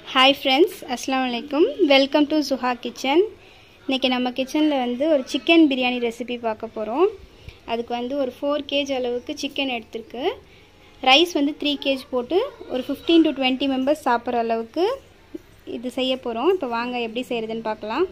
Hi friends அஸ்ஸலாமு அலைக்கும் welcome to Suha kitchen இன்றைக்கி நம்ம கிச்சனில் வந்து ஒரு சிக்கன் பிரியாணி ரெசிபி பார்க்க போகிறோம் அதுக்கு வந்து ஒரு ஃபோர் கேஜ் அளவுக்கு சிக்கன் எடுத்திருக்கு ரைஸ் வந்து த்ரீ கேஜ் போட்டு ஒரு ஃபிஃப்டீன் டு டுவெண்ட்டி மெம்பர்ஸ் சாப்பிட்ற அளவுக்கு இது செய்ய போகிறோம் இப்போ வாங்க எப்படி செய்கிறதுன்னு பார்க்கலாம்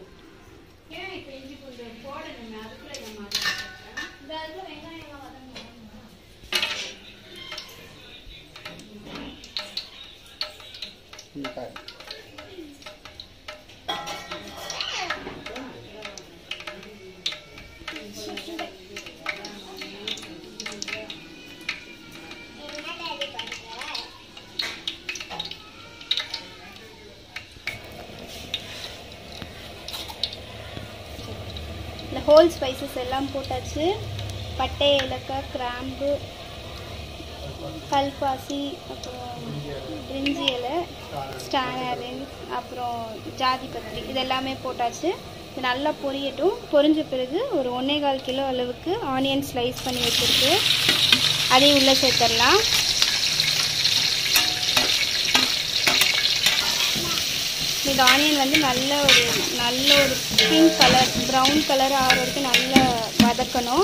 இந்த ஹோல் ஸ்பைசஸ் எல்லாம் போட்டாச்சு பட்டை ஏலக்காய் கிராம்பு கல்பாசி அப்புறம் பிரிஞ்சி இலை ஸ்டானரின் அப்புறம் ஜாதி பத்திரி இது எல்லாமே போட்டாச்சு இது நல்லா பொரியட்டும் பொரிஞ்ச பிறகு ஒரு ஒன்றே கால் கிலோ அளவுக்கு ஆனியன் ஸ்லைஸ் பண்ணி வச்சுருக்கு அதையும் உள்ளே சேர்த்துடலாம் இந்த ஆனியன் வந்து நல்ல ஒரு நல்ல ஒரு பிங்க் கலர் ப்ரௌன் கலர் ஆகிற வரைக்கும் நல்லா வதக்கணும்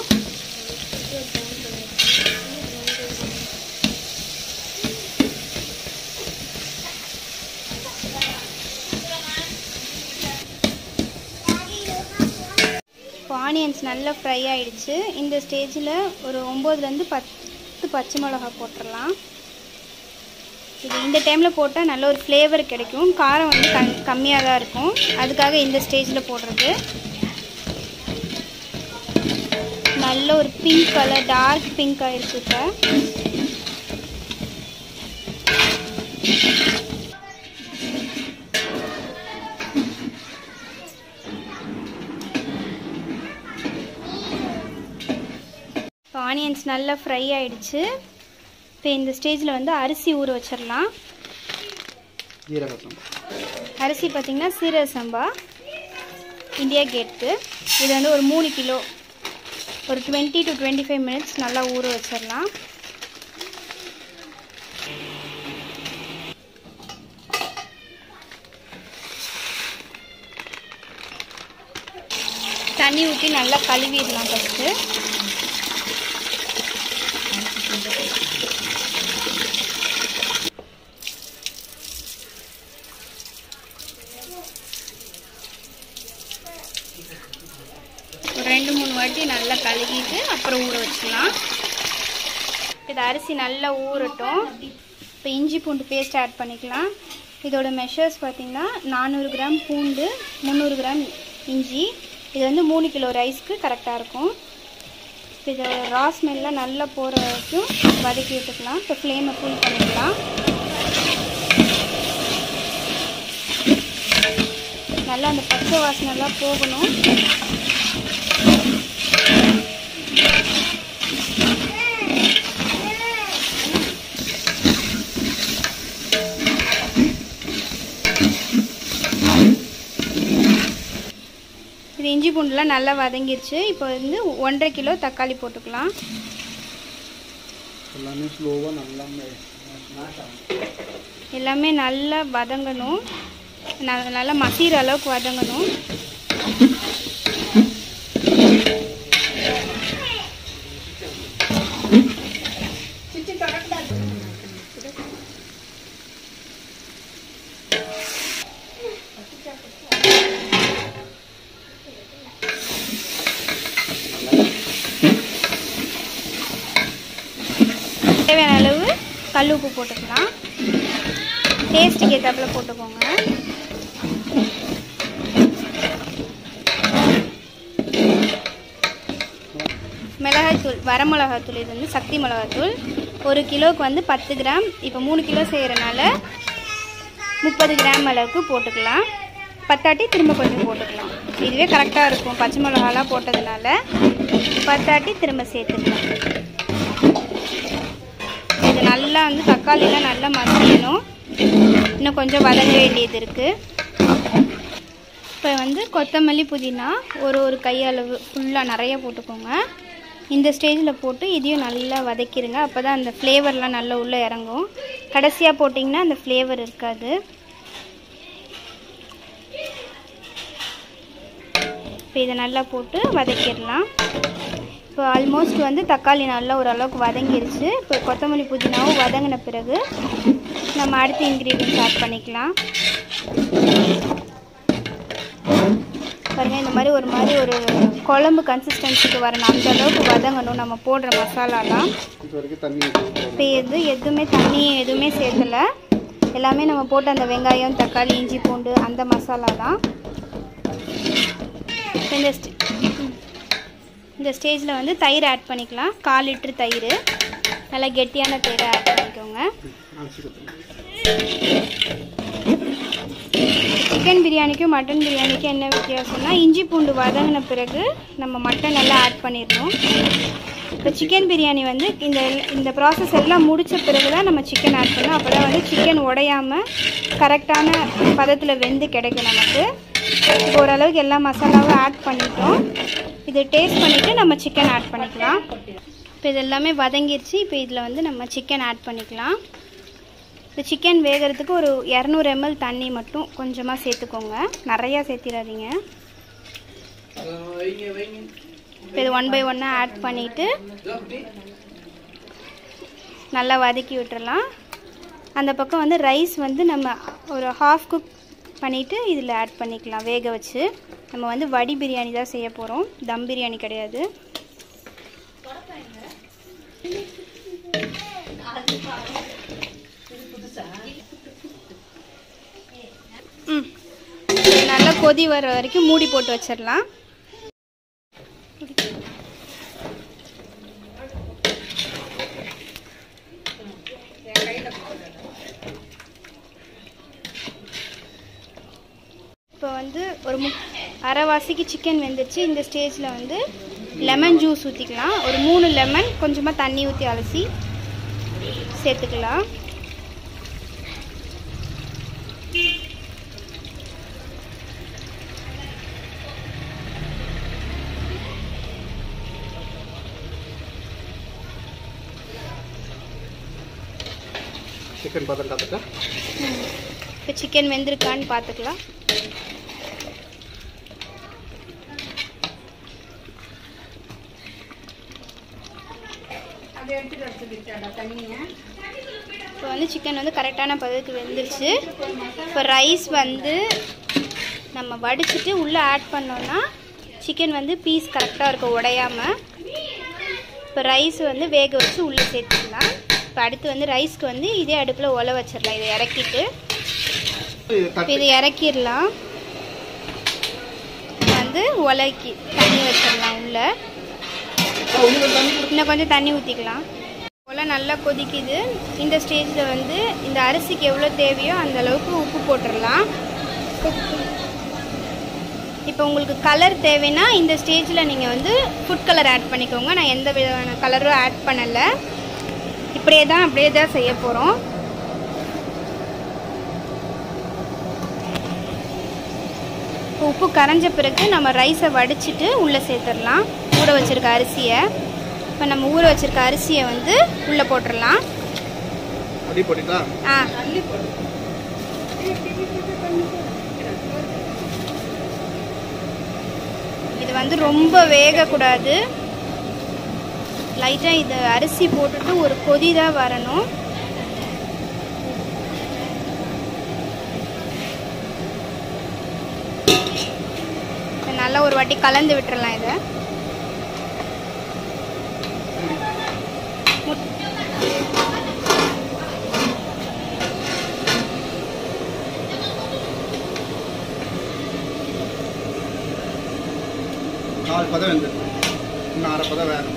இப்போ ஆனியன்ஸ் நல்லா ஃப்ரை ஆயிடுச்சு இந்த ஸ்டேஜில் ஒரு ஒம்போதுலேருந்து பத்து பச்சை மிளகா போட்டுடலாம் இது இந்த டைமில் போட்டால் நல்ல ஒரு ஃப்ளேவர் கிடைக்கும் காரம் வந்து கம் கம்மியாக தான் இருக்கும் அதுக்காக இந்த ஸ்டேஜில் போடுறது நல்ல ஒரு பிங்க் கலர் டார்க் பிங்க் ஆயிருக்கு இப்போ இப்போ ஆனியன்ஸ் நல்லா ஃப்ரை ஆயிடுச்சு இப்போ இந்த ஸ்டேஜில் வந்து அரிசி ஊற வச்சிடலாம் ஜீரக சம்பா அரிசி பார்த்திங்கன்னா சீரக சம்பா இந்தியா கேட்டு இது வந்து ஒரு மூணு கிலோ ஒரு twenty to twenty five minutes நல்லா ஊற வச்சிடலாம் தண்ணி ஊற்றி நல்லா கழுவிடலாம் ஃபஸ்ட்டு ஒரு ரெண்டு மூணு வாட்டி நல்லா கழுவிட்டு அப்புறம் ஊற வச்சுக்கலாம் இது அரிசி நல்லா ஊறட்டும் இப்போ இஞ்சி பூண்டு பேஸ்ட் ஆட் பண்ணிக்கலாம் இதோட மெஷர்ஸ் பார்த்திங்கன்னா நானூறு கிராம் பூண்டு முந்நூறு கிராம் இஞ்சி இது வந்து மூணு கிலோ ரைஸ்க்கு கரெக்டாக இருக்கும் இப்போ இதோட ரா ஸ்மெல்லாம் நல்லா போகிற வரைக்கும் வதக்கி விட்டுக்கலாம் இப்போ ஃப்ளேமை ஃபுல் பண்ணிக்கலாம் நல்லா அந்த பச்சை வாசனைலாம் போகணும் இது இஞ்சி பூண்டுலாம் நல்லா வதங்கிருச்சு இப்போ வந்து ஒன்றரை கிலோ தக்காளி போட்டுக்கலாம் எல்லாமே ஸ்லோவாக நல்லா ஸ்மாஷ் ஆகும் எல்லாமே நல்லா வதங்கணும் ந- நல்லா மசிகிற அளவுக்கு வதங்கணும் தேவையான அளவு கல் உப்பு போட்டுக்கலாம் டேஸ்ட்டுக்கு ஏற்றாப்புல போட்டுக்கோங்க மிளகாய்த்தூள் வரமிளகாத்தூள் இது வந்து சக்தி மிளகாத்தூள் ஒரு கிலோவுக்கு வந்து பத்து கிராம் இப்போ மூணு கிலோ செய்கிறனால முப்பது கிராம் அளவுக்கு போட்டுக்கலாம் பத்தாட்டி திரும்ப கொஞ்சம் போட்டுக்கலாம் இதுவே கரெக்டாக இருக்கும் பச்சை மிளகாலாம் போட்டதுனால பத்தாட்டி திரும்ப சேர்த்துக்கலாம் இது நல்லா வந்து தக்காளிலாம் நல்லா மசிக்கணும் இன்னும் கொஞ்சம் வதங்க வேண்டியது இருக்குது இப்போ வந்து கொத்தமல்லி புதினா ஒரு ஒரு கையளவு ஃபுல்லாக நிறைய போட்டுக்கோங்க இந்த ஸ்டேஜில் போட்டு இதையும் நல்லா வதக்கிடுங்க அப்போ தான் அந்த ஃப்ளேவர்லாம் நல்லா உள்ளே இறங்கும் கடைசியாக போட்டிங்கன்னா அந்த ஃப்ளேவர் இருக்காது இப்போ இதை நல்லா போட்டு வதக்கிடலாம் இப்போ ஆல்மோஸ்ட் வந்து தக்காளி நல்லா ஓரளவுக்கு வதங்கிருச்சு இப்போ கொத்தமல்லி புதினாவும் வதங்கின பிறகு நம்ம அடுத்த இன்க்ரீடியன்ஸ் ஆட் பண்ணிக்கலாம் பாருங்க இந்த மாதிரி ஒரு மாதிரி ஒரு குழம்பு கன்சிஸ்டன்சிக்கு வரணும் அந்த அளவுக்கு வதங்கணும் நம்ம போடுற மசாலாலாம் இது வரைக்கும் தண்ணி ஊற்றி இப்போ எது எதுவுமே தண்ணி எதுவுமே சேர்த்தல எல்லாமே நம்ம போட்ட அந்த வெங்காயம் தக்காளி இஞ்சி பூண்டு அந்த மசாலா தான் இப்போ இந்த ஸ்டே- இந்த ஸ்டேஜில் வந்து தயிர் ஆட் பண்ணிக்கலாம் கால் லிட்டர் தயிர் நல்லா கெட்டியான தயிரை ஆட் பண்ணிக்கோங்க சிக்கன் பிரியாணிக்கும் மட்டன் பிரியாணிக்கும் என்ன வித்தியாசம்னா இஞ்சி பூண்டு வதங்கின பிறகு நம்ம மட்டன் நல்லா ஆட் பண்ணிடணும் இப்போ சிக்கன் பிரியாணி வந்து இந்த இந்த ப்ராசஸ் எல்லாம் முடித்த பிறகு தான் நம்ம சிக்கன் ஆட் பண்ணோம் அப்போ தான் வந்து சிக்கன் உடையாமல் கரெக்டான பதத்தில் வெந்து கிடைக்கும் நமக்கு இப்போ ஓரளவுக்கு எல்லா மசாலாவும் ஆட் பண்ணிட்டோம் இது டேஸ்ட் பண்ணிவிட்டு நம்ம சிக்கன் ஆட் பண்ணிக்கலாம் இப்போ இது எல்லாமே வதங்கிருச்சு இப்போ இதில் வந்து நம்ம சிக்கன் ஆட் பண்ணிக்கலாம் இந்த சிக்கன் வேகிறதுக்கு ஒரு இரநூறு எம்எல் தண்ணி மட்டும் கொஞ்சமாக சேர்த்துக்கோங்க நிறையா சேர்த்திடாதீங்க இப்போ இது ஒன் பை ஒன்னாக ஆட் பண்ணிவிட்டு நல்லா வதக்கி விட்டுறலாம் அந்த பக்கம் வந்து ரைஸ் வந்து நம்ம ஒரு ஹாஃப் குக் பண்ணிவிட்டு இதில் ஆட் பண்ணிக்கலாம் வேக வச்சு நம்ம வந்து வடி பிரியாணி தான் செய்ய போகிறோம் தம் பிரியாணி கிடையாது ம் இது நல்லா கொதி வர வரைக்கும் மூடி போட்டு வச்சிடலாம் இப்போ வந்து ஒரு மு அரைவாசிக்கு சிக்கன் வெந்துச்சு இந்த ஸ்டேஜில் வந்து லெமன் ஜூஸ் ஊற்றிக்கலாம் ஒரு மூணு லெமன் கொஞ்சமாக தண்ணி ஊற்றி அலசி சேர்த்துக்கலாம் சிக்கன் பதம் பார்த்துட்டா இப்போ சிக்கன் வெந்திருக்கான்னு பார்த்துக்கலாம் இப்போ வந்து சிக்கன் வந்து கரெக்டான பதத்துக்கு வெந்துருச்சு இப்போ ரைஸ் வந்து நம்ம வடிச்சிட்டு உள்ளே ஆட் பண்ணோன்னா சிக்கன் வந்து பீஸ் கரெக்டாக இருக்கும் உடையாமல் இப்போ ரைஸ் வந்து வேக வச்சு உள்ளே சேர்த்துக்கலாம் இப்போ அடுத்து வந்து ரைஸ்க்கு வந்து இதே அடுப்பில் உல வச்சிடலாம் இதை இறக்கிட்டு இது இப்போ தட்டு இதை இறக்கிடலாம் வந்து உலக்கி தண்ணி வச்சிடலாம் உள்ள இன்னும் கொஞ்சம் தண்ணி ஊற்றிக்கலாம் உலை நல்லா கொதிக்குது இந்த ஸ்டேஜில் வந்து இந்த அரிசிக்கு எவ்வளோ தேவையோ அந்த அளவுக்கு உப்பு போட்டுடலாம் இப்போ உங்களுக்கு கலர் தேவைன்னா இந்த ஸ்டேஜில் நீங்கள் வந்து ஃபுட் கலர் ஆட் பண்ணிக்கோங்க நான் எந்த விதமான கலரும் ஆட் பண்ணலை இப்படியே தான் அப்படியே தான் செய்ய போகிறோம் இப்போ உப்பு கரைஞ்ச பிறகு நம்ம ரைஸை வடிச்சிட்டு உள்ளே சேர்த்துடலாம் ஊற வச்சிருக்க அரிசியை இப்போ நம்ம ஊற வச்சிருக்க அரிசியை வந்து உள்ளே போட்டுடலாம் அடி போட்டுட்டா ஆ இது வந்து ரொம்ப வேகக்கூடாது லைட்டாக இது அரிசி போட்டுட்டு ஒரு கொதி தான் வரணும் இதை நல்லா ஒரு வாட்டி கலந்து விட்டுறலாம் இதை முட்- கால் பதம் வெந்துருக்கு இன்னும் அரை பதம் வேணும்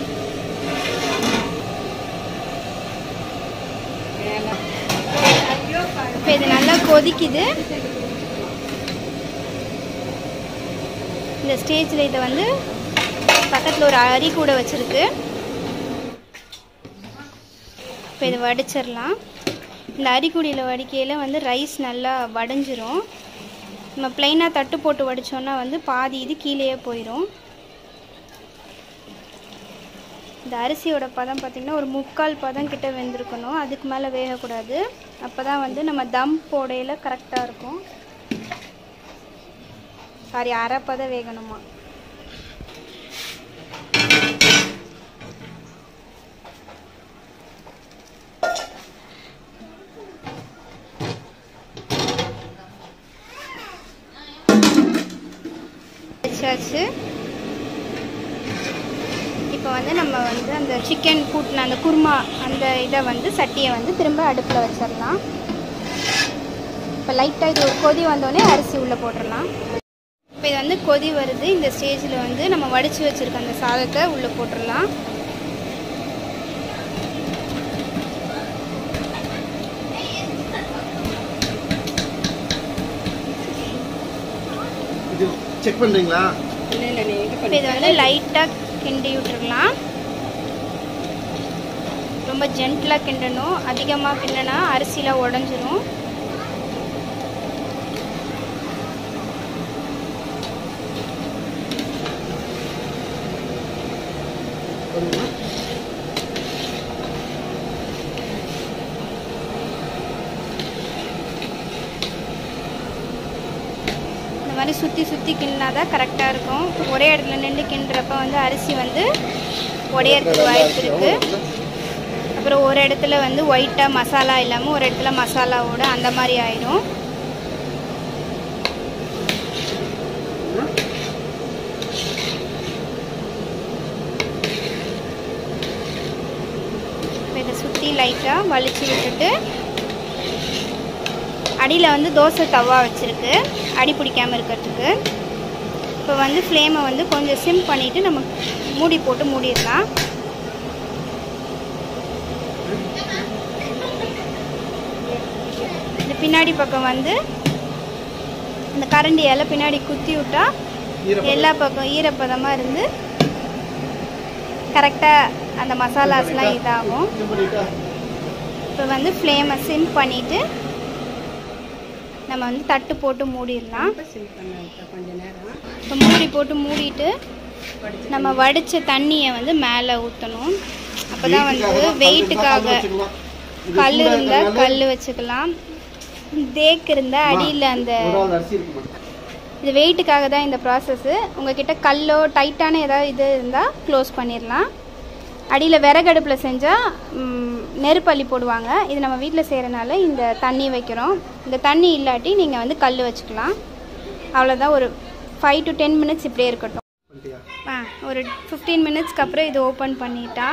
இப்போ இது நல்லா கொதிக்குது இந்த ஸ்டேஜில் இதை வந்து பக்கத்தில் ஒரு அரி கூட வச்சுருக்கு இப்போ இதை வடிச்சிடலாம் இந்த அரிக்குடியில் வடிக்கையில் வந்து ரைஸ் நல்லா வடிஞ்சிரும் நம்ம ப்ளைனாக தட்டு போட்டு வடித்தோன்னா வந்து பாதி இது கீழேயே போயிடும் இந்த அரிசியோட பதம் பார்த்திங்கன்னா ஒரு முக்கால் பதம் கிட்ட வெந்திருக்கணும் அதுக்கு மேலே வேகக்கூடாது அப்போ தான் வந்து நம்ம தம் போடையில் கரெக்டாக இருக்கும் சாரி அரை பதம் வேகணுமா வச்சாச்சு இப்போ வந்து நம்ம வந்து அந்த சிக்கன் கூட்டின அந்த குருமா அந்த இதை வந்து சட்டியை வந்து திரும்ப அடுப்பில் வச்சிடலாம் இப்போ லைட்டாக இது ஒரு கொதி வந்தோடனே அரிசி உள்ளே போட்டுடலாம் இப்போ இது வந்து கொதி வருது இந்த ஸ்டேஜில் வந்து நம்ம வடித்து வச்சுருக்க அந்த சாதத்தை உள்ளே போட்டுடலாம் இது செக் பண்ணுறீங்களா இப்போ இது வந்து லைட்டாக கிண்டி விட்டுறலாம் ரொம்ப ஜென்டிலாக கிண்டணும் அதிகமாக கிண்டினா அரிசிலாம் உடஞ்சிரும் போதுமா? இந்த மாதிரி சுற்றி சுற்றி கிண்டினா தான் கரெக்டாக இருக்கும் ஒரே இடத்துல நின்று கிண்டுறப்ப வந்து அரிசி வந்து உடையறதுக்கு வாய்ப்பு இருக்குது அப்புறம் ஒரு இடத்துல வந்து ஒயிட்டாக மசாலா இல்லாமல் ஒரு இடத்துல மசாலாவோட அந்த மாதிரி ஆயிடும் இப்போ இதை சுற்றி லைட்டாக வலிச்சு விட்டுட்டு அடியில் வந்து தோசை தவா வச்சுருக்கு அடி பிடிக்காமல் இருக்கிறதுக்கு இப்போ வந்து ஃப்ளேமை வந்து கொஞ்சம் சிம் பண்ணிவிட்டு நம்ம மூடி போட்டு மூடிடலாம் இந்த பின்னாடி பக்கம் வந்து இந்த கரண்டியால் பின்னாடி குத்தி விட்டா ஈரப்பதம். எல்லா பக்கம் ஈரப்பதமாக இருந்து கரெக்டாக அந்த மசாலாஸ்லாம் இதாகும் இது பண்ணிட்டா இப்போ வந்து ஃப்ளேமை சிம் பண்ணிவிட்டு நம்ம வந்து தட்டு போட்டு மூடிடலாம் இப்போ மூடி போட்டு மூடிட்டு நம்ம வடித்த தண்ணியை வந்து மேலே ஊற்றணும் அப்போ தான் வந்து வெயிட்டுக்காக கல் இருந்தால் கல் வச்சுக்கலாம் தேக்கு இருந்தால் அடியில் அந்த ஒரு ஆள் அரிசி இருக்குமா இது வெயிட்டுக்காக தான் இந்த ப்ராசஸ்ஸு உங்ககிட்ட கல்லோ டைட்டான ஏதாவது இது இருந்தால் க்ளோஸ் பண்ணிடலாம் அடியில் விறகடுப்பில் செஞ்சால் நெருப்பள்ளி போடுவாங்க இது நம்ம வீட்டில் செய்கிறனால இந்த தண்ணி வைக்கிறோம் இந்த தண்ணி இல்லாட்டி நீங்கள் வந்து கல் வச்சுக்கலாம் அவ்வளோதான் ஒரு ஃபைவ் டு டென் மினிட்ஸ் இப்படியே இருக்கட்டும் பண்ணிட்டியா ஆ ஒரு ஃபிஃப்டீன் மினிட்ஸ்க்கு அப்புறம் இது ஓப்பன் பண்ணிட்டா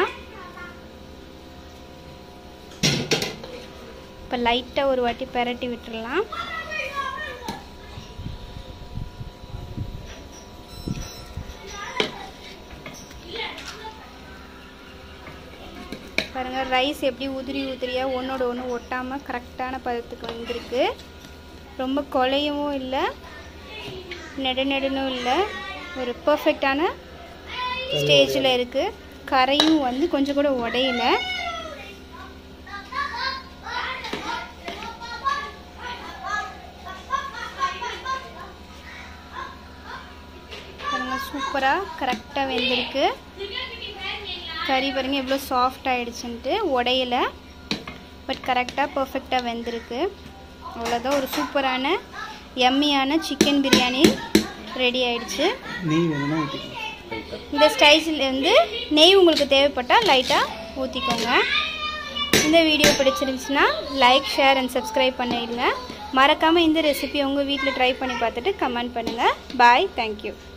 இப்போ லைட்டாக ஒரு வாட்டி பெரட்டி விட்டுறலாம் பாருங்க ரைஸ் எப்படி உதிரி உதிரியாக ஒன்றோட ஒன்று ஒட்டாமல் கரெக்டான பதத்துக்கு வந்திருக்கு ரொம்ப குலையவும் இல்லை நெடு நெடுனும் இல்லை ஒரு பர்ஃபெக்டான ஸ்டேஜில் இருக்குது கரையும் வந்து கொஞ்சம் கூட உடையல பாருங்க சூப்பராக கரெக்டாக வெந்திருக்கு கறி பாருங்க எவ்வளோ சாஃப்ட் ஆயிடுச்சுன்ட்டு உடையல பட் கரெக்டாக பர்ஃபெக்டாக வெந்திருக்கு அவ்வளோதான் ஒரு சூப்பரான எம்மியான சிக்கன் பிரியாணி ரெடி ஆயிடுச்சு நெய் வேணும்னா ஊற்றிக்கலாம் இந்த ஸ்டைஸில் வந்து நெய் உங்களுக்கு தேவைப்பட்டால் லைட்டாக ஊற்றிக்கோங்க இந்த வீடியோ பிடிச்சிருந்துச்சுன்னா லைக் ஷேர் அண்ட் சப்ஸ்கிரைப் பண்ணிடுங்க மறக்காமல் இந்த ரெசிபி உங்கள் வீட்டில் ட்ரை பண்ணி பார்த்துட்டு கமெண்ட் பண்ணுங்கள் பாய் தேங்க்யூ